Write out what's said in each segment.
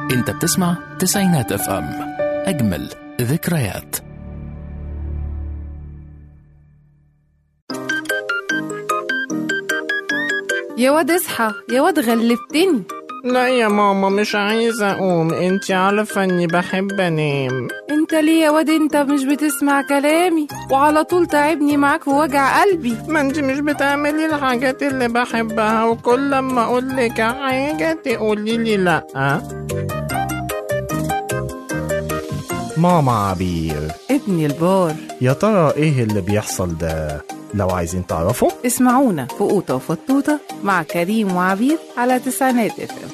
انت بتسمع تسعينات اف ام اجمل ذكريات يا واد اصحى يا واد غلبتني لا يا ماما مش عايزة أقوم انتي عارفة إني بحب أنام انت ليه يا واد انت مش بتسمع كلامي وعلى طول تعبني معاك ووجع قلبي ما انتي مش بتعملي الحاجات اللي بحبها وكل لما أقولك حاجة تقولي لي لأ ماما عبير ابني البار يا ترى ايه اللي بيحصل ده لو عايزين تعرفوا اسمعونا في قوطة وفطوطة مع كريم وعبير على تسعينات اف ام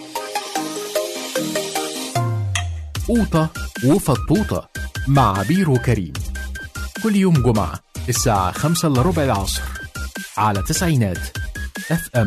قوطة وفطوطة مع عبير وكريم كل يوم جمعة الساعة خمسة إلا ربع العصر على تسعينات اف ام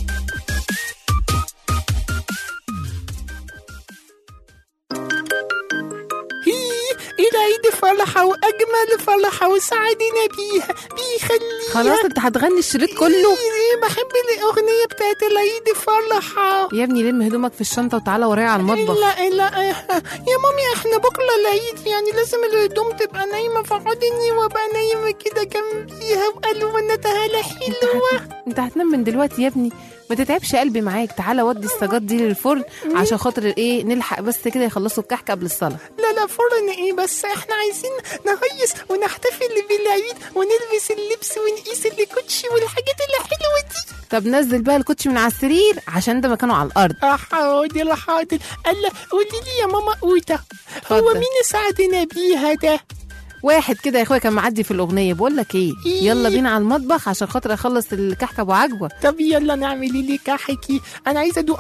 هي العيد فرحة وأجمل فرحة وسعدنا بيها بيخليها خلاص انت هتغني الشريط كله إيه، بحب الأغنية بتاعت العيد فرحة يا ابني لم هدومك في الشنطة وتعالى ورايا على المطبخ لا لا يا مامي احنا بكرة العيد يعني لازم الهدوم تبقى نايمة فقعدني وابقى نايمة كده جنبيها وألوانتها حلوة انت هتنام من دلوقتي يا ابني ما تتعبش قلبي معاك تعالى ودي السجاد دي للفرن عشان خاطر ايه نلحق بس كده يخلصوا الكحك قبل الصلاة لا لا فرن ايه بس احنا عايزين نهيص ونحتفل بالعيد ونلبس اللبس ونقيس الكوتشي والحاجات الحلوة دي طب نزل بقى الكوتشي من على السرير عشان ده مكانه على الارض اه حاضر حاضر الله قولي لي يا ماما قوتة هو اتفضل. مين ساعدنا بيها ده واحد كده يا اخويا كان معدي في الاغنيه بقول لك ايه إيه؟ يلا بينا على المطبخ عشان خاطر اخلص الكحك ابو عجوه طب يلا نعمل لي كحكي انا عايزه ادوق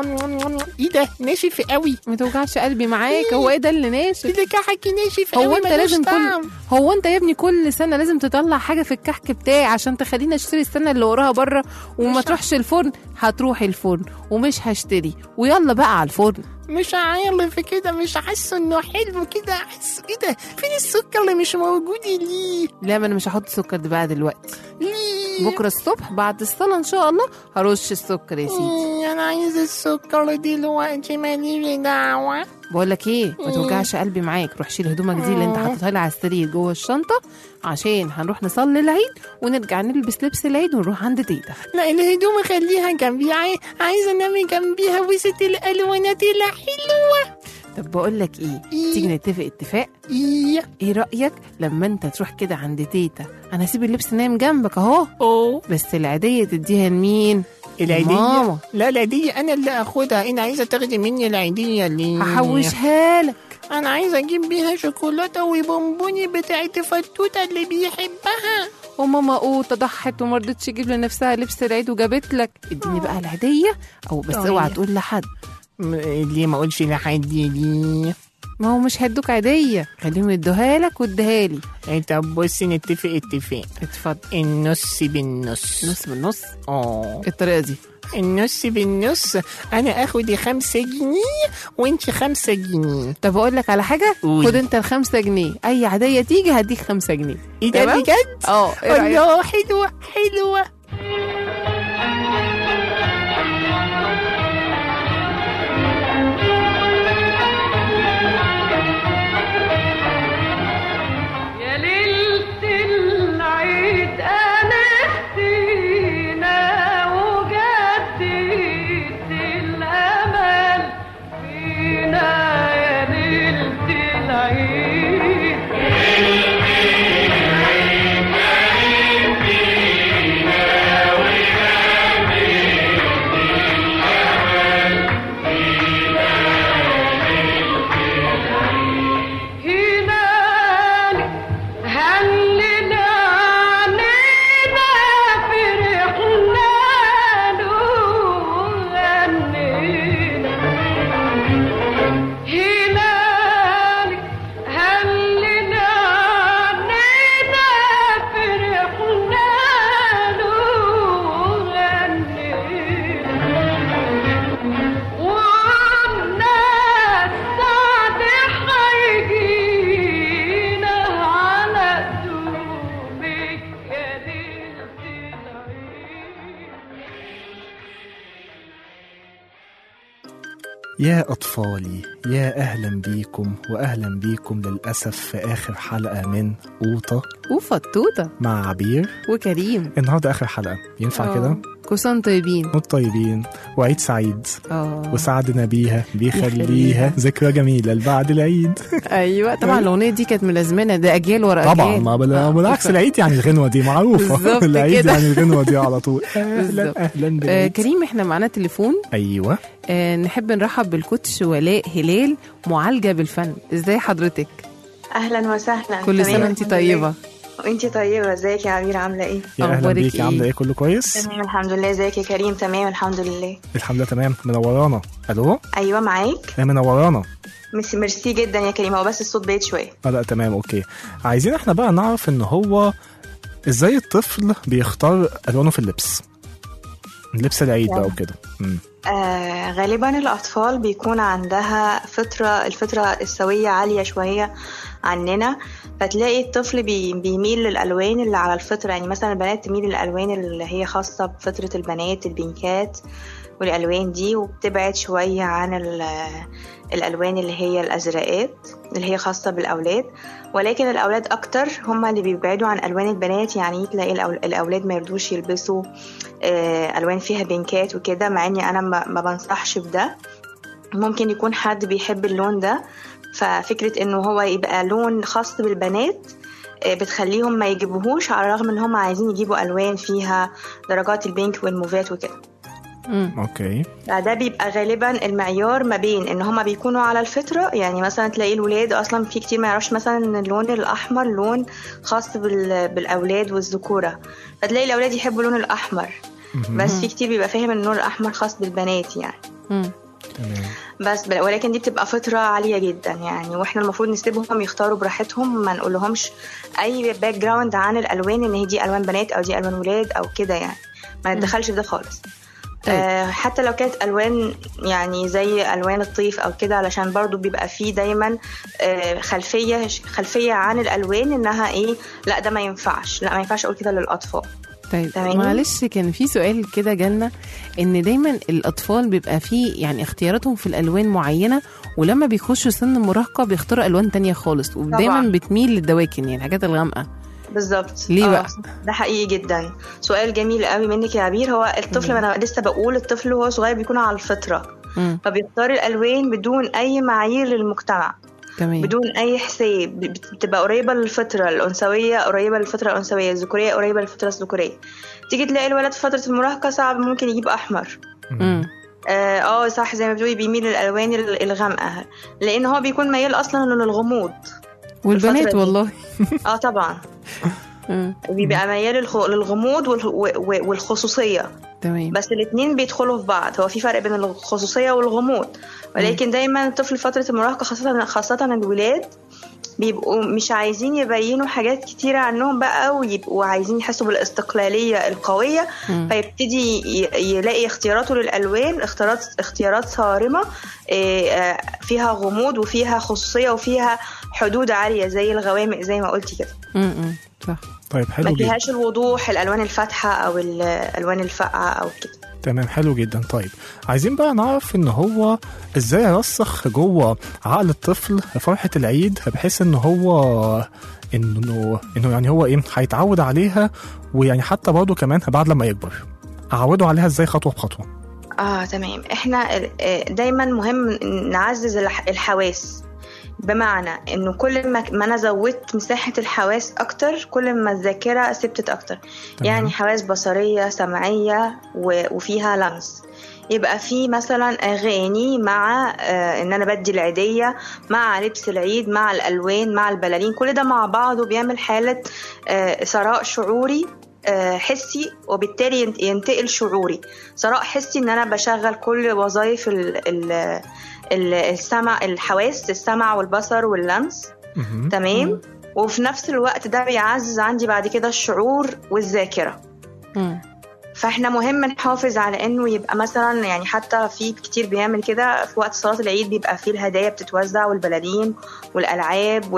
ايه ده ناشف قوي ما توجعش قلبي معاك هو ايه ده اللي ناشف ده كحكي ناشف قوي هو انت ملوش لازم كل طعم. هو انت يا ابني كل سنه لازم تطلع حاجه في الكحك بتاعي عشان تخليني اشتري السنه اللي وراها بره وما مش تروحش الفرن هتروحي الفرن ومش هشتري ويلا بقى على الفرن مش عارف كده مش حاسه انه حلو كده حاسه ايه ده فين السكر اللي مش موجود ليه لا ما انا مش هحط سكر ده بقى دلوقتي ليه بكره الصبح بعد الصلاه ان شاء الله هرش السكر يا سيدي إيه، انا عايز السكر دلوقتي مالي دعوه بقول لك ايه ما توجعش قلبي معاك روح شيل هدومك دي اللي انت حاططها لي على السرير جوه الشنطه عشان هنروح نصلي العيد ونرجع نلبس لبس العيد ونروح عند تيتا لا الهدوم خليها جنبي عاي- عايزه انام جنبيها وسط الالوانات الحلوه طب بقول لك ايه إيه؟ تيجي نتفق اتفاق ايه ايه رايك لما انت تروح كده عند تيتا انا هسيب اللبس نايم جنبك اهو اوه بس العيديه تديها لمين العيدية ماما. لا العيدية أنا اللي أخدها أنا عايزة تاخدي مني العيدية ليه هحوشها لك أنا عايزة أجيب بيها شوكولاتة وبونبوني بتاعت فتوتة اللي بيحبها وماما قوطه ضحت وما رضتش تجيب لنفسها لبس العيد وجابت لك اديني بقى العيديه او بس طيب. اوعى تقول لحد م- ليه ما أقولش لحد ليه ما هو مش هيدوك عيديه خليهم يدوها لك واديها لي إيه، طب بصي نتفق اتفاق اتفضل النص بالنص نص بالنص اه الطريقه دي النص بالنص أنا آخد خمسة جنيه وأنت خمسة جنيه طب اقول لك على حاجه قولي. خد انت الخمسة جنيه اي عاديه تيجي هديك خمسة جنيه إيه ده تمام؟ بجد؟ اه ايه رايك الله حلوة حلوة يا ليلة العيد أنستينا وجددت الأمل فينا يا ليلة العيد يا أطفالي يا أهلا بيكم وأهلا بيكم للأسف في آخر حلقة من قوطة وفطوطة مع عبير وكريم النهاردة آخر حلقة ينفع آه. كده؟ كل سنة وانتم طيبين نوت طيبين وعيد سعيد اه وسعدنا بيها بيخليها يخليها. ذكرى جميلة لبعد العيد ايوه طبعا الاغنيه دي كانت ملازمنا ده اجيال ورا اجيال طبعا ما بال- آه، بالعكس ف- العيد يعني الغنوة دي معروفة بالظبط العيد كده. يعني الغنوة دي على طول بالظبط. أهلا أهلا آه بالعيد كريم احنا معانا تليفون أيوه آه نحب نرحب بالكوتش ولاء هلال معالجه بالفن ازاي حضرتك اهلا وسهلا كل تمام، سنه وانت الحمد طيبه لله. وانتي طيبه ازيك يا عبير عامله ايه يا أهلا أخبارك بيك إيه؟ عاملة إيه كله كويس؟ تمام الحمد لله ازيك يا كريم تمام الحمد لله الحمد لله تمام منورانا ألو ايوه معاك هي منورانا مس- ميرسي جدا يا كريم هو بس الصوت بعيد شويه اه لا تمام اوكي عايزين احنا بقى نعرف ان هو ازاي الطفل بيختار الوانه في اللبس لبس العيد بقى وكده مم. آه غالبا الاطفال بيكون عندها فطره الفطره السويه عاليه شويه عننا فتلاقي الطفل بي بيميل للالوان اللي على الفطره يعني مثلا البنات تميل للالوان اللي هي خاصه بفطره البنات البينكات والالوان دي وبتبعد شويه عن ال- الالوان اللي هي الازرقات اللي هي خاصه بالاولاد ولكن الاولاد اكتر هم اللي بيبعدوا عن الوان البنات يعني تلاقي الأول- الاولاد ما يرضوش يلبسوا آه، الوان فيها بينكات وكده مع اني انا ما ما بنصحش بده ممكن يكون حد بيحب اللون ده ففكرة انه هو يبقى لون خاص بالبنات آه، بتخليهم ما يجيبوهوش على الرغم ان هم عايزين يجيبوا الوان فيها درجات البينك والموفات وكده مم. اوكي فده بيبقى غالبا المعيار ما بين ان هما بيكونوا على الفطرة يعني مثلا تلاقي الولاد اصلا في كتير ما يعرفش مثلا ان اللون الاحمر لون خاص بال... بالاولاد والذكورة فتلاقي الاولاد يحبوا اللون الاحمر بس في كتير بيبقى فاهم ان اللون الاحمر خاص بالبنات يعني مم. تمام بس بل- ولكن دي بتبقى فترة عالية جدا يعني واحنا المفروض نسيبهم يختاروا براحتهم ما نقولهمش اي باك جراوند عن الالوان ان هي دي الوان بنات او دي الوان ولاد او كده يعني ما نتدخلش في ده خالص طيب. آه حتى لو كانت الوان يعني زي الوان الطيف او كده علشان برضو بيبقى فيه دايما آه خلفيه خلفيه عن الالوان انها ايه لا ده ما ينفعش لا ما ينفعش اقول كده للاطفال طيب تمام. معلش كان في سؤال كده جالنا ان دايما الاطفال بيبقى فيه يعني اختياراتهم في الالوان معينه ولما بيخشوا سن المراهقه بيختاروا الوان تانية خالص ودايما طبعاً. بتميل للدواكن يعني الحاجات الغامقه بالظبط ليه آه، بقى؟ ده حقيقي جدا سؤال جميل قوي منك يا عبير هو الطفل ما انا لسه بقول الطفل وهو صغير بيكون على الفطره مم. فبيختار الالوان بدون اي معايير للمجتمع تمام بدون اي حساب بت- بتبقى قريبه للفطره الانثويه قريبه للفطره الانثويه الذكوريه قريبه للفطره الذكوريه تيجي تلاقي الولد في فتره المراهقه صعب ممكن يجيب احمر مم. اه آه، صح زي ما بتقولي بيميل للالوان ال- الغامقه لان هو بيكون ميال اصلا للغموض والبنات الفترة دي. والله اه طبعا مم. بيبقى ميال للخ- للغموض والخ- و- و- والخصوصيه تمام بس الاتنين بيدخلوا في بعض هو في فرق بين الخصوصية والغموض ولكن دايما الطفل فترة المراهقة خاصة خاصة الولاد بيبقوا مش عايزين يبينوا حاجات كتيرة عنهم بقى ويبقوا عايزين يحسوا بالاستقلالية القوية مم. فيبتدي ي- يلاقي اختياراته للألوان اختيارات اختيارات صارمة إيه، آه، فيها غموض وفيها خصوصية وفيها حدود عالية زي الغوامق زي ما قلتي كده مم. مم. صح طيب حلو ما جدا فيهاش الوضوح الألوان الفاتحة أو الألوان الفاقعة أو كده تمام حلو جدا طيب عايزين بقى نعرف ان هو ازاي يرسخ جوه عقل الطفل فرحة العيد بحيث ان هو انه انه يعني هو ايه هيتعود عليها ويعني حتى برضه كمان بعد لما يكبر اعوده عليها ازاي خطوة بخطوة اه تمام احنا آه، دايما مهم نعزز الح- الحواس بمعنى انه كل ما ما انا زودت مساحه الحواس اكتر كل ما الذاكره ثبتت اكتر يعني حواس بصريه سمعيه و- وفيها لمس يبقى في مثلا اغاني مع آه ان انا بدي العيديه مع لبس العيد مع الالوان مع البلالين كل ده مع بعضه بيعمل حاله آه ثراء شعوري آه، حسي وبالتالي ينت- ينتقل شعوري ثراء حسي ان انا بشغل كل وظائف ال- ال- ال- السمع الحواس السمع والبصر واللمس مهم. تمام وفي نفس الوقت ده بيعزز عندي بعد كده الشعور والذاكره مم. فاحنا مهم نحافظ على انه يبقى مثلا يعني حتى في كتير بيعمل كده في وقت صلاه العيد بيبقى فيه الهدايا بتتوزع والبلالين والالعاب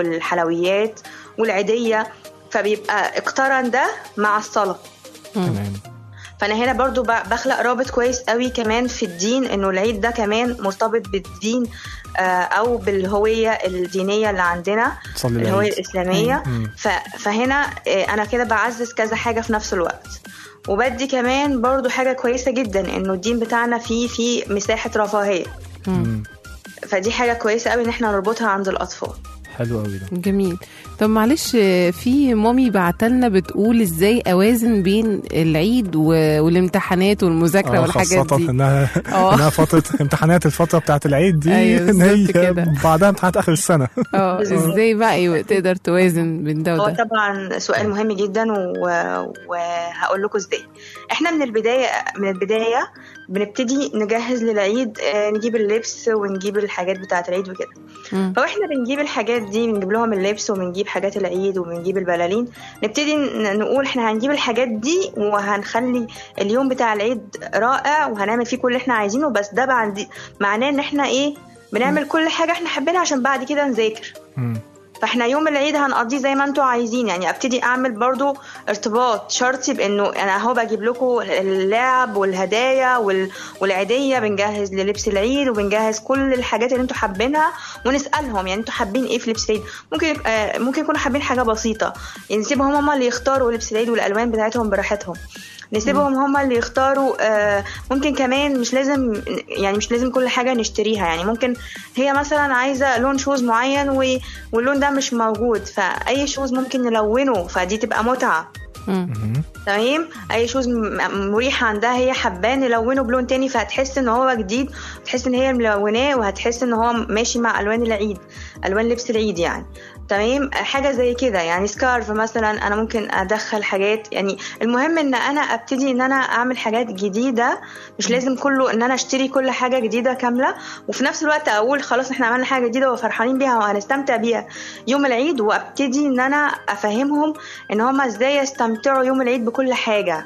فانا هنا برضو ب- بخلق رابط كويس قوي كمان في الدين انه العيد ده كمان مرتبط بالدين آه، او بالهويه الدينيه اللي عندنا تصلي الهويه العيد الاسلاميه مم. ف- فهنا آه، انا كده بعزز كذا حاجه في نفس الوقت وبدي كمان برضو حاجه كويسه جدا انه الدين بتاعنا فيه فيه مساحه رفاهيه مم. فدي حاجه كويسه قوي ان احنا نربطها عند الاطفال حلو قوي ده جميل طب معلش آه، في مامي بعتلنا بتقول ازاي اوازن بين العيد و- والامتحانات والمذاكره آه، والحاجات خاصة دي انها آه. انها فترة امتحانات الفترة بتاعت العيد دي أيوة، ان هي بالظبط كده. بعدها امتحانات اخر السنة اه ازاي بقى يبقى تقدر توازن بين ده هو وده طبعا سؤال مهم جدا و- وهقول لكم ازاي احنا من البدايه من البدايه بنبتدي نجهز للعيد آه، نجيب اللبس ونجيب الحاجات بتاعه العيد وكده مم. فاحنا بنجيب الحاجات دي بنجيب لهم اللبس وبنجيب حاجات العيد وبنجيب البلالين نبتدي ن- نقول احنا هنجيب الحاجات دي وهنخلي اليوم بتاع العيد رائع وهنعمل فيه كل اللي احنا عايزينه بس ده بعد معناه ان احنا ايه بنعمل كل حاجه احنا حابينها عشان بعد كده نذاكر مم. فاحنا يوم العيد هنقضيه زي ما انتوا عايزين يعني ابتدي اعمل برضو ارتباط شرطي بانه انا اهو بجيب لكم اللعب والهدايا وال... والعيديه بنجهز للبس العيد وبنجهز كل الحاجات اللي انتوا حابينها ونسالهم يعني انتوا حابين ايه في لبس العيد ممكن آه ممكن يكونوا حابين حاجه بسيطه يعني نسيبهم هم اللي يختاروا لبس العيد والالوان بتاعتهم براحتهم نسيبهم هم اللي يختاروا آه، ممكن كمان مش لازم يعني مش لازم كل حاجة نشتريها يعني ممكن هي مثلا عايزة لون شوز معين و- واللون ده مش موجود فأي شوز ممكن نلونه فدي تبقى متعة مم. مم. تمام اي شوز م- مريح عندها هي حباه نلونه بلون تاني فهتحس ان هو جديد تحس ان هي ملوناه وهتحس ان هو ماشي مع الوان العيد الوان لبس العيد يعني تمام حاجه زي كده يعني سكارف مثلا انا ممكن ادخل حاجات يعني المهم ان انا ابتدي ان انا اعمل حاجات جديده مش لازم كله ان انا اشتري كل حاجه جديده كامله وفي نفس الوقت اقول خلاص احنا عملنا حاجه جديده وفرحانين بيها وهنستمتع بيها يوم العيد وابتدي ان انا افهمهم ان هم ازاي يستمتعوا يوم العيد بكل حاجه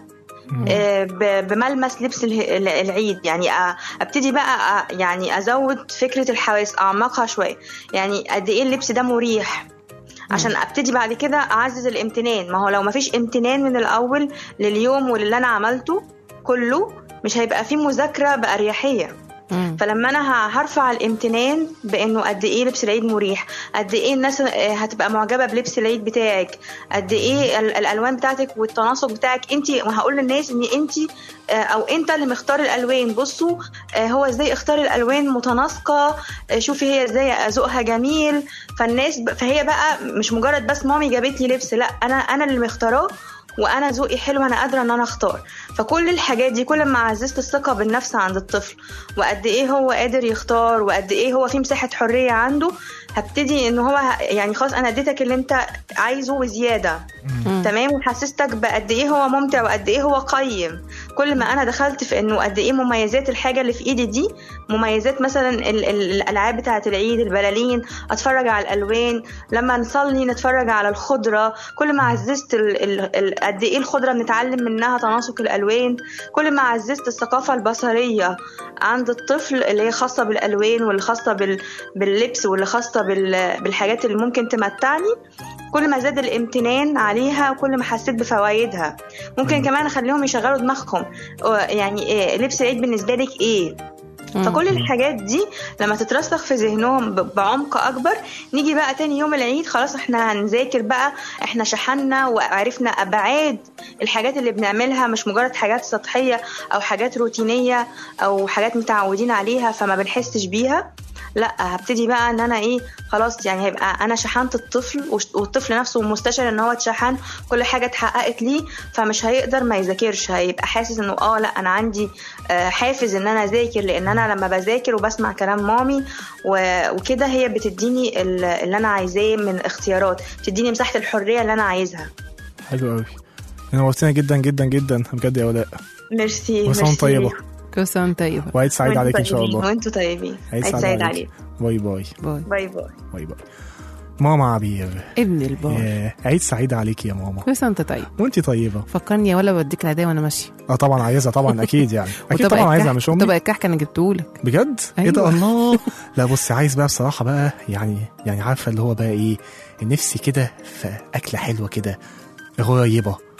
آه، ب- بملمس لبس اله- ال- العيد يعني أ- ابتدي بقى أ- يعني ازود فكره الحواس اعمقها شويه يعني قد ايه اللبس ده مريح عشان ابتدي بعد كده اعزز الامتنان ما هو لو مفيش امتنان من الاول لليوم وللي انا عملته كله مش هيبقى فيه مذاكره باريحيه مم. فلما انا ه- هرفع الامتنان بانه قد ايه لبس العيد مريح قد ايه الناس آه، هتبقى معجبه بلبس العيد بتاعك قد ايه ال- الالوان بتاعتك والتناسق بتاعك انت وهقول للناس ان انت او انت اللي مختار الالوان بصوا آه، هو ازاي اختار الالوان متناسقه آه، شوفي هي ازاي ذوقها جميل فالناس ب- فهي بقى مش مجرد بس مامي جابت لي لبس لا انا انا اللي مختاراه وانا ذوقي حلو انا قادره ان انا اختار فكل الحاجات دي كل ما عززت الثقه بالنفس عند الطفل وقد ايه هو قادر يختار وقد ايه هو في مساحه حريه عنده هبتدي ان هو ه- يعني خلاص انا اديتك اللي انت عايزه وزياده مم. تمام وحسستك بقد ايه هو ممتع وقد ايه هو قيم كل ما انا دخلت في انه قد ايه مميزات الحاجه اللي في ايدي دي مميزات مثلا ال- ال- الالعاب بتاعه العيد البلالين اتفرج على الالوان لما نصلي نتفرج على الخضره كل ما عززت ال- ال- ال- قد ايه الخضره بنتعلم منها تناسق الالوان كل ما عززت الثقافه البصريه عند الطفل اللي هي خاصه بالالوان واللي خاصه بال- باللبس واللي خاصه بال- بالحاجات اللي ممكن تمتعني كل ما زاد الامتنان عليها وكل ما حسيت بفوائدها ممكن كمان اخليهم يشغلوا دماغهم آه، يعني إيه لبس العيد بالنسبه لك ايه فكل الحاجات دي لما تترسخ في ذهنهم ب- بعمق اكبر نيجي بقى تاني يوم العيد خلاص احنا هنذاكر بقى احنا شحنا وعرفنا ابعاد الحاجات اللي بنعملها مش مجرد حاجات سطحيه او حاجات روتينيه او حاجات متعودين عليها فما بنحسش بيها لا هبتدي بقى ان انا ايه خلاص يعني هيبقى انا شحنت الطفل وش- والطفل نفسه مستشعر ان هو اتشحن كل حاجه اتحققت ليه فمش هيقدر ما يذاكرش هيبقى حاسس انه اه لا انا عندي آه، حافز ان انا اذاكر لان انا لما بذاكر وبسمع كلام مامي و- وكده هي بتديني ال- اللي انا عايزاه من اختيارات بتديني مساحه الحريه اللي انا عايزها حلو قوي نورتنا جدا جدا جدا بجد يا ولاء ميرسي وسام ميرسي. طيبة كل سنه وأنت طيبه وعيد سعيد وانتوا عليك ان شاء طيبين، الله وانتوا طيبين عيد عيد سعيد سعيد عليك. عليك باي باي باي باي باي باي باي ماما عبير ابن البار ياه، عيد سعيد عليك يا ماما كل سنه وانت طيب وانت طيبه فكرني يا ولا بديك الهدايا وانا ماشيه اه طبعا عايزها طبعا اكيد يعني اكيد وطبق طبعا عايزها الكحك- مش امي طبق الكحك انا جبتهولك بجد ايه ده أيوة. الله لا بص عايز بقى بصراحه بقى يعني يعني عارفه اللي هو بقى ايه نفسي كده في اكله حلوه كده غريبه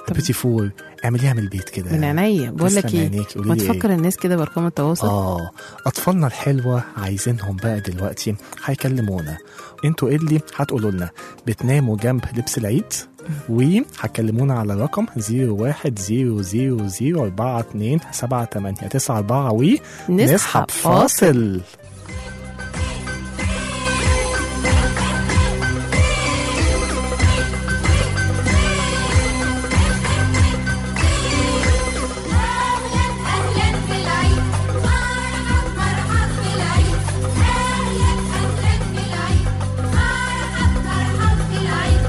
بيتي فور اعمليها من البيت كده من عينيا بقول لك تسلم ايه عينيك، قولي ما لي إيه؟ تفكر الناس كده بارقام التواصل اه اطفالنا الحلوه عايزينهم بقى دلوقتي هيكلمونا انتوا ايه اللي هتقولوا لنا بتناموا جنب لبس العيد وهتكلمونا على رقم 01000427894 و نسحب فاصل أهلا بالعيد مرحب مرحب بالعيد أهلا أهلا بالعيد مرحب مرحب بالعيد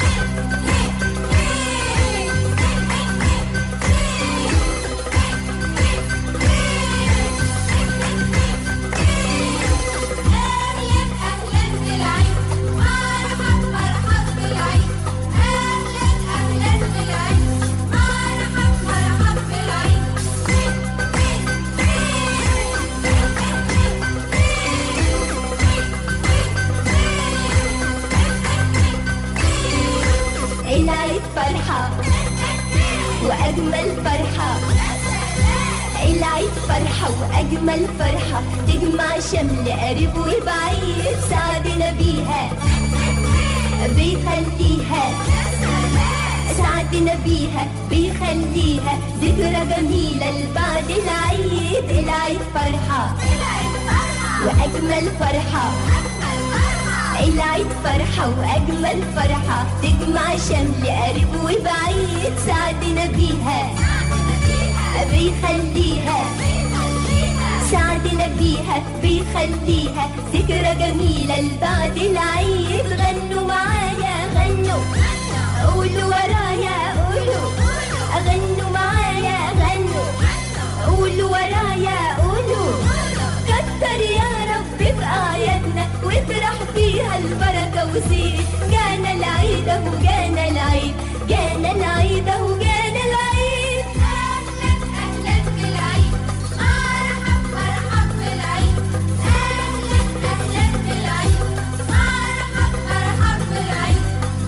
أهلا أهلا بالعيد مرحب مرحب بالعيد أهلا أهلا بالعيد مرحب مرحب بالعيد العيد فرحة وأجمل فرحة العيد فرحة وأجمل فرحة تجمع شمل قريب وبعيد سعدنا بيها بيخليها سعدنا بيها بيخليها ذكرى جميلة لبعد العيد العيد فرحة وأجمل فرحة العيد فرحة وأجمل فرحة تجمع شمل قريب وبعيد سعدنا بيها بيخليها سعدنا بيها بيخليها ذكرى جميلة لبعد العيد غنوا معايا غنوا قولوا ورايا قولوا غنوا معايا غنوا قولوا ورايا قولوا كتر يا رب في أعيادنا واطرح فيها البركة وزيد جانا العيد أهو جانا العيد جانا العيد أهو جانا العيد أهلا أهلا بالعيد مرحب مرحب بالعيد أهلا أهلا بالعيد مرحب مرحب بالعيد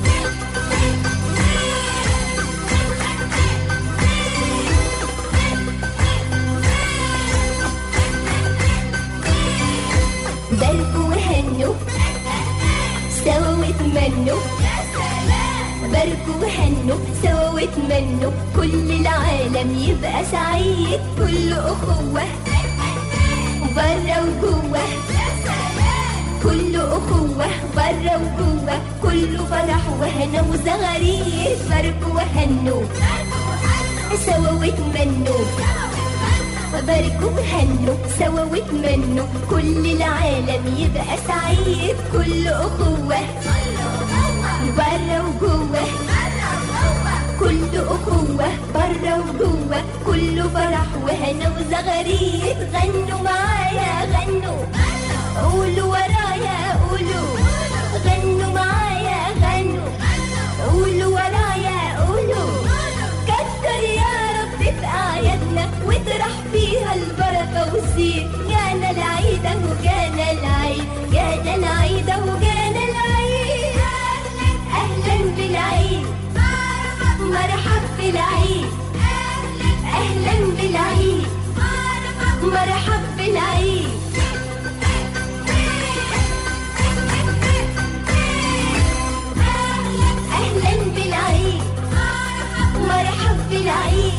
باركوا وهنوا سوا واتمنوا باركوا وهنوا سوا واتمنوا كل العالم يبقى سعيد كل أخوة برا وجوه كل أخوة برا وجوه كله فرح وهنا وزغاريد باركوا وهنوا سوا واتمنوا باركوا وهنوا سوا واتمنوا كل العالم يبقى سعيد كل أخوة برا وجوه كل أخوة برا وجوه كله فرح وهنا وزغاريد غنوا معايا غنوا قولوا ورايا قولوا غنوا معايا غنوا قولوا ورايا قولوا كتر يا رب في أعيادنا واطرح فيها البركة والسير جانا العيد أهو جانا العيد جانا العيد أهو جانا العيد أهلا أهلا بالعيد مرحب بالعيد أهلا بالعيد مرحب بالعيد أهلا بالعيد مرحب بالعيد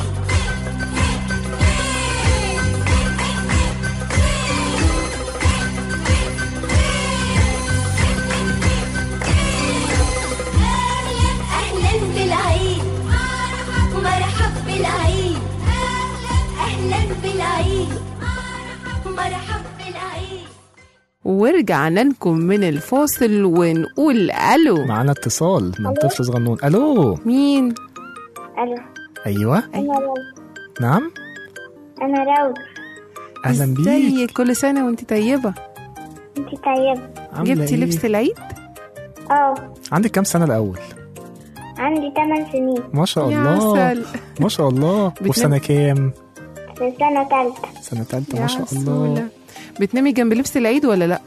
أهلا بالعيد مرحب بالعيد أهلا بالعيد مرحب بالعيد ورجعنا لكم من الفاصل ونقول الو معانا اتصال من طفل صغنون الو مين ألو ايوه أنا روز نعم أنا روز اهلا بيك ازيك كل سنه وانت طيبه أنت طيبة عاملة جبتي إيه؟ لبس العيد أه عندك كام سنه الاول عندي 8 سنين ما شاء يا الله عسل ما شاء الله بتنام- وفي سنه كام في سنة تالتة سنه ثالثه يا ما شاء الله عسولة بتنامي جنب لبس العيد ولا لا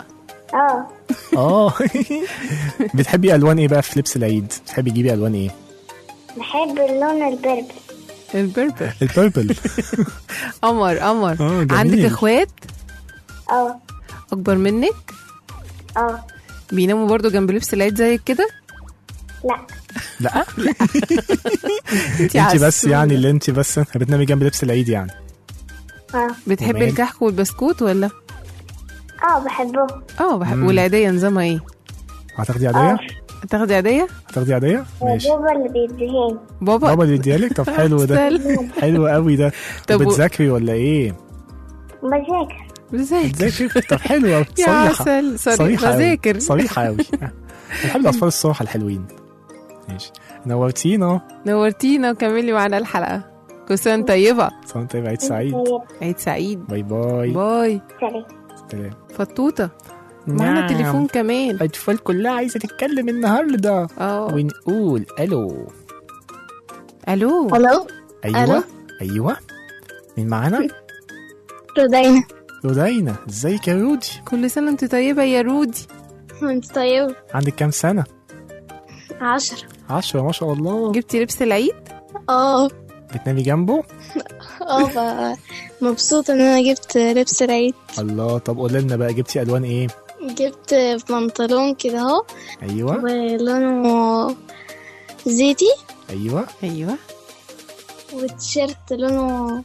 أه اه بتحبي الوان ايه بقى في لبس العيد بتحبي تجيبي الوان ايه بحب اللون البربل البربر البيربل قمر قمر آه، جميل. عندك اخوات اه اكبر منك اه بيناموا برضو جنب لبس العيد زيك كده لا لا انت انت بس يعني اللي انت بس بتنامي جنب لبس العيد يعني اه بتحبي ومال؟ الكحك والبسكوت ولا اه بحبهم اه بحب مم. والعيديه نظامها ايه هتاخدي عاديه تاخدي عيديه هتاخدي عاديه ماشي بابا اللي بيديهاني بابا بابا اللي يديها طب حلو ده استنى. حلو قوي ده طب طب و- بتذاكري ولا ايه بذاكر بذاكر بتذاكري طب حلو قوي يا صريحه عسل صريح صريحه قوي. بذاكر صريحه قوي بحب الاطفال الصراحه الحلوين ماشي نورتينا نورتينا وكملي معانا الحلقه كل سنه طيبه سلام طيب عيد سعيد عيد سعيد باي باي باي سلام سلام فطوطه معانا نعم. تليفون كمان الاطفال كلها عايزه تتكلم النهارده اه ونقول الو الو الو ايوه ألو. ايوه مين معانا رودينا رودينا ازيك يا رودي كل سنه انت طيبه يا رودي وانت طيب عندك كام سنه عشرة عشرة ما شاء الله جبتي لبس العيد اه بتنامي جنبه اه ب- مبسوطة ان انا جبت لبس العيد الله طب قولي لنا بقى جبتي الوان ايه جبت بنطلون كده اهو ايوه ولونه زيتي ايوه ايوه وتيشيرت لونه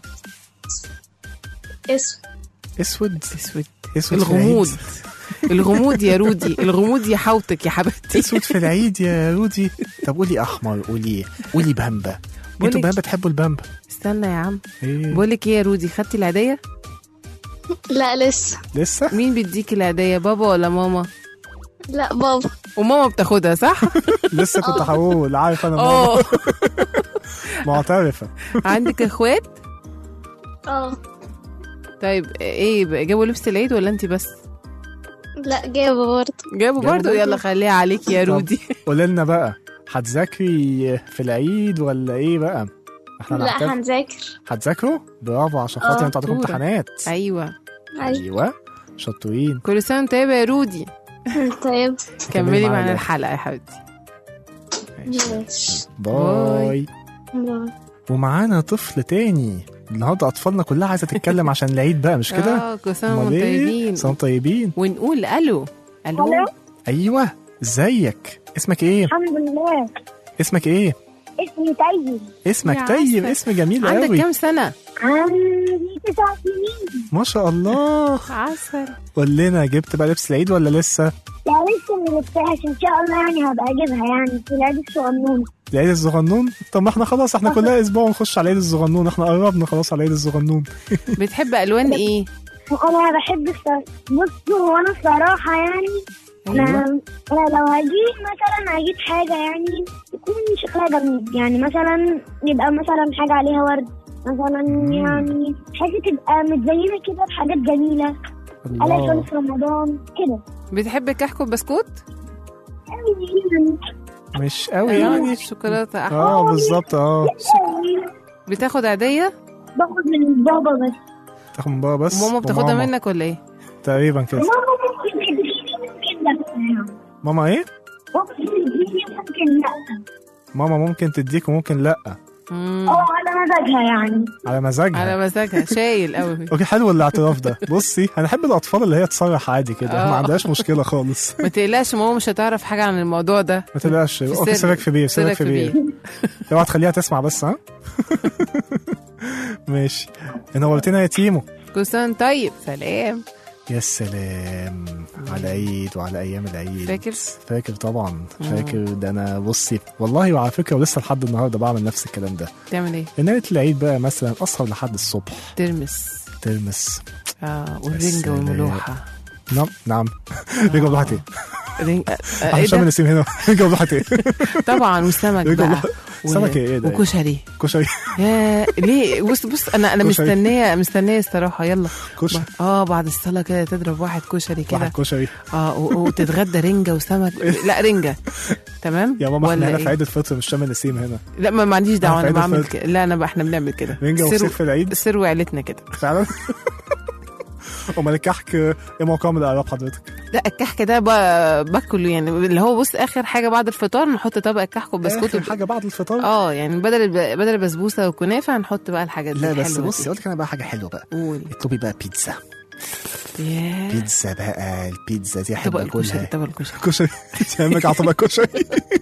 اسود اسود اسود اسود في الغموض العيد. الغموض يا رودي الغموض يحوطك يا حبيبتي اسود في العيد يا رودي طب قولي احمر قولي قولي بامبا انتوا بقولك- بامبا تحبوا البامبا استنى يا عم ايه بقول لك ايه يا رودي خدتي العيديه لا لسه لسه مين بيديكي العيديه بابا ولا ماما لا بابا وماما بتاخدها صح لسه كنت هقول عارف انا اه ماما معترفه عندك اخوات اه طيب ايه بقى، جابوا لبس العيد ولا انت بس لا جايبة برضه جابوا جابوا برضو برضو؟ يلا خليها عليك يا طب. رودي قولي لنا بقى هتذاكري في العيد ولا ايه بقى احنا لا نحتاج هنذاكر هتذاكروا برافو عشان خاطر اه، انتوا عندكم دورة. امتحانات ايوه أيوة. ايوه شطورين كل سنه وانت طيبه يا رودي طيب كملي معانا معانا دلوقتي. الحلقه يا حبيبتي ماشي باي باي. ومعانا طفل تاني النهارده اطفالنا كلها عايزه تتكلم عشان العيد بقى مش كده اه كل سنه أمال وانتم إيه؟ طيبين سنة طيبين ونقول الو الو ألو. ايوه ازيك اسمك ايه الحمد لله اسمك ايه اسمي طيب اسمك يا طيب عسل. اسم جميل عندك قوي كام سنه عندي تسع سنين ما شاء الله عسل قول لنا جبت بقى لبس العيد ولا لسه لا لسه ما جبتهاش ان شاء الله يعني هبقى اجيبها يعني في العيد الصغنون العيد الصغنون طب ما احنا خلاص احنا كلها اسبوع نخش على العيد الصغنون احنا قربنا خلاص على العيد الصغنون بتحب الوان ايه انا بحب الصراحة بصوا هو انا الصراحة يعني انا انا لو هجيب مثلا هجيب حاجة يعني تكون شكلها جميل يعني مثلا يبقى مثلا حاجة عليها ورد مثلا يعني حاجة تبقى متزينة كده بحاجات جميلة عليها الله في رمضان كده بتحب الكحك والبسكوت يعني مش قوي يعني الشوكولاته أحلى. اه بالظبط اه بتاخد عيديه باخد من بابا بس تاخد من بابا بس وماما بتاخدها وماما. منك ولا ايه تقريبا كده ماما ممكن تديني ممكن لا ماما ايه ممكن تديني ممكن لا ماما ممكن تديك وممكن لا مم. اه على مزاجها يعني على مزاجها على مزاجها شايل قوي اوكي حلو الاعتراف ده بصي انا احب الاطفال اللي هي تصرح عادي كده آه. ما عندهاش مشكله خالص ما تقلقش ماما مش هتعرف حاجه عن الموضوع ده ما تقلقش اوكي سر. سيبك في بير سيبك سرك في بير اوعى تخليها تسمع بس ها ماشي نورتنا يا تيمو كل سنه وأنت طيب سلام يا سلام على العيد وعلى ايام العيد فاكر؟ فاكر طبعا فاكر ده انا بصي والله وعلى فكره ولسه لحد النهارده بعمل نفس الكلام ده تعمل ايه ليله العيد بقى مثلا اسهر لحد الصبح ترمس ترمس اه والرنجه سلام. والملوحه نعم نعم رجع بضحك ايه رنج... آه، احنا ايه مش عامل ده نسيم هنا رجع بضحك ايه طبعا والسمك رجع بقى بضحك سمك ايه ده وكشري كشري يا ليه بص بص انا انا كشري. مستنيه مستنيه الصراحه يلا كشري اه بعد الصلاه كده تضرب واحد كشري كده واحد كشري اه و- وتتغدى رنجه وسمك لا رنجه تمام يا ماما احنا ولا هنا في إيه؟ عيد الفطر مش شامل نسيم هنا لا ما ما عنديش دعوه في انا عيد بعمل الفطر. كده لا انا بقى احنا بنعمل كده رنجة سر- وفسيخ في العيد سر وعيلتنا كده فعلا امال الكحك ايه موقعه من الاعراب حضرتك لا الكحك ده ب- باكله يعني اللي هو بص اخر حاجه بعد الفطار نحط طبق الكحك وبسكوت اخر حاجه بعد الفطار اه يعني بدل الب... بدل البسبوسه والكنافه هنحط بقى الحاجات دي لا بس الحلوة بصي دي. اقول لك انا بقى حاجه حلوه بقى قول اطلبي بقى بيتزا ياه بيتزا بقى البيتزا دي احب طبق الكشري اكلها طبق الكشري كشري همك على طبق الكشري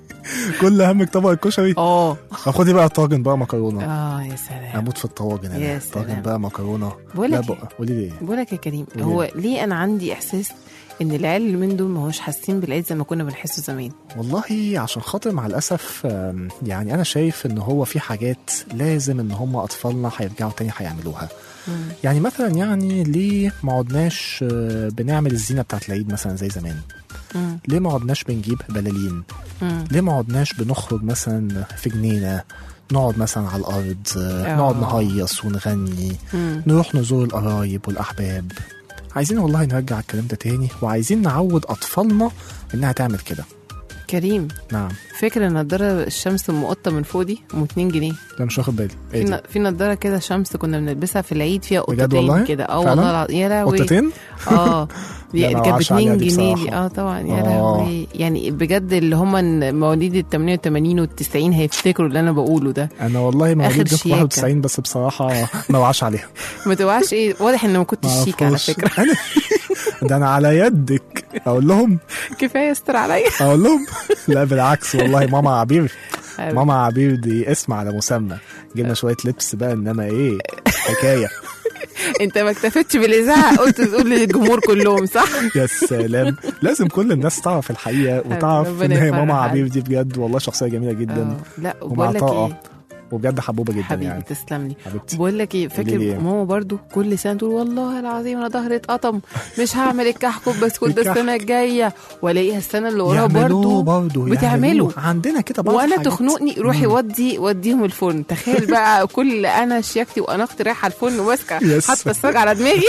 كل همك طبق الكشري اه خدي بقى طاجن بقى مكرونه اه يا سلام اموت في الطواجن يا انا سلام. طاجن بقى مكرونه بقول لا لك بقى قولي لي بقول لك يا كريم قولي. هو ليه انا عندي احساس ان العيال اللي من دول ما هوش حاسين بالعيد زي ما كنا بنحسه زمان والله عشان خاطر مع الاسف آم، يعني انا شايف ان هو في حاجات لازم ان هم اطفالنا هيرجعوا تاني هيعملوها يعني مثلا يعني ليه ما عدناش آه، بنعمل الزينه بتاعت العيد مثلا زي زمان مم. ليه ما عدناش بنجيب بلالين مم. ليه ما عدناش بنخرج مثلا في جنينه نقعد مثلا على الارض آه، آه. نقعد نهيص ونغني مم. نروح نزور القرايب والاحباب عايزين والله نرجع الكلام ده تاني وعايزين نعود اطفالنا انها تعمل كده كريم نعم فاكر النضاره الشمس المقطه من فوق دي ام 2 جنيه لا مش واخد بالي في, ايه ن... دي؟ في نضاره كده شمس كنا بنلبسها في العيد فيها بجد والله؟ قطتين كده اه فعلا؟ والله العظيم يا لهوي قطتين اه لا، دي ما كانت ب وعاش عليها 2 دي جنيه دي بصراحة. اه طبعا يا آه. لهوي يعني بجد اللي هم مواليد ال 88 وال 90 هيفتكروا اللي انا بقوله ده انا والله مواليد آخر في شياكة. 91 بس بصراحه ما وعاش عليها ما توعاش ايه واضح ان ما كنتش ما شيك على أعرفوش. فكره انا ده انا على يدك اقول لهم كفايه استر عليا اقول لهم لا بالعكس والله ماما عبير ماما عبير دي اسم على مسمى جبنا شويه لبس بقى انما ايه حكايه انت ما اكتفيتش بالاذاعه قلت تقول للجمهور كلهم صح؟ يا سلام لازم كل الناس تعرف الحقيقه وتعرف ان ربنا هي يفرح ماما قلبك. عبير دي بجد والله شخصيه جميله جدا آه. لا بقول لك ومعطاءه ايه وبجد حبوبه جدا حبيبي يعني تسلم لي حبيبتي بقول لك ايه قولي فاكر لي إيه؟ ماما برضو كل سنه تقول والله العظيم انا ظهري اتقطم مش هعمل الكحك والبسكوت ده الكحك. السنه الجايه والاقيها السنه اللي وراها يعملوه برضو برضه بتعمله يعملوه. عندنا كده بعض وانا الحاجات. تخنقني روحي ودي وديهم الفرن تخيل بقى كل انا شياكتي واناختي رايحه الفرن وماسكه يس. حاطه الصاج على دماغي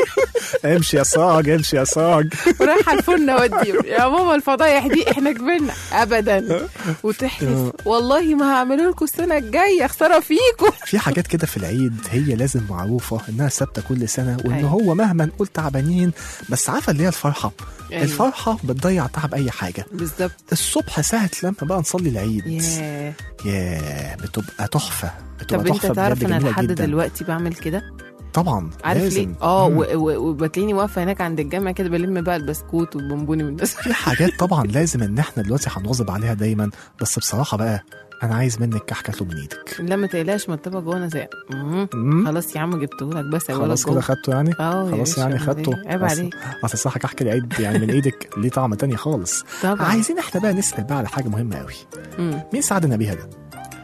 امشي يا صاج امشي يا صاج ورايحه الفرن اوديهم يا ماما الفضايح دي احنا كبرنا ابدا وتحلف والله ما هعمله لكم السنه الجايه خساره فيكم في حاجات كده في العيد هي لازم معروفه انها ثابته كل سنه وان أيوة. هو مهما نقول تعبانين بس عارفه اللي هي الفرحه أيوة. الفرحه بتضيع تعب اي حاجه بالظبط الصبح ساعه لما بقى نصلي العيد ياه ياه بتبقى تحفه بتبقى طب انت تحفه تعرف بجد انا جميله لحد جدا دلوقتي بعمل كده طبعا عارف لازم ليه اه مم. و- و- وبتلاقيني واقفه هناك عند الجامع كده بلم بقى البسكوت والبونبوني من الناس في حاجات طبعا لازم ان احنا دلوقتي هنواظب عليها دايما بس بصراحه بقى انا عايز منك كحك اطلب من ايدك لا ما تقلقش ما الطبق جوه انا زي مم. مم. خلاص يا عم جبته لك بس يا ولد خلاص جوه. كده خدته يعني اه يا خلاص باشا، يعني أمال خدته إيه؟ عيب أصل- عليك اصل صح كحك العيد يعني من ايدك ليه طعم تاني خالص طبعا عايزين احنا بقى نسال بقى على حاجه مهمه قوي مم. مين سعدنا بيها ده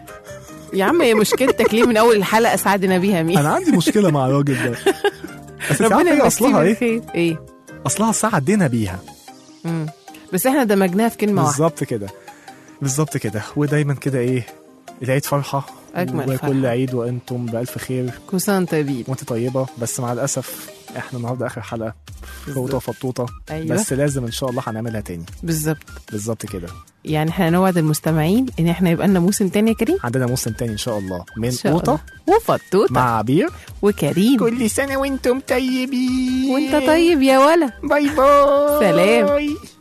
يا عم هي مشكلتك ليه من اول الحلقه سعدنا بيها مين انا عندي مشكله مع الراجل ده بس انت ربنا عارفه ايه يمسيه اصلها ايه بالخير ايه اصلها سعدنا بيها مم. بس احنا دمجناها في كلمه واحده بالظبط كده بالظبط كده ودايما كده ايه العيد فرحه أجمل وكل فرحة. عيد وانتم بالف خير كل سنه وانتم طيبين وانت طيبه بس مع الاسف احنا النهارده اخر حلقه فوطه وفطوطه ايوه بس لازم ان شاء الله هنعملها تاني بالظبط بالظبط كده يعني احنا نوعد المستمعين ان احنا يبقى لنا موسم تاني يا كريم عندنا موسم تاني ان شاء الله من إن شاء قوطه الله. وفطوطه مع عبير وكريم كل سنة وانتم طيبين وانت طيب يا ولا باي باي سلام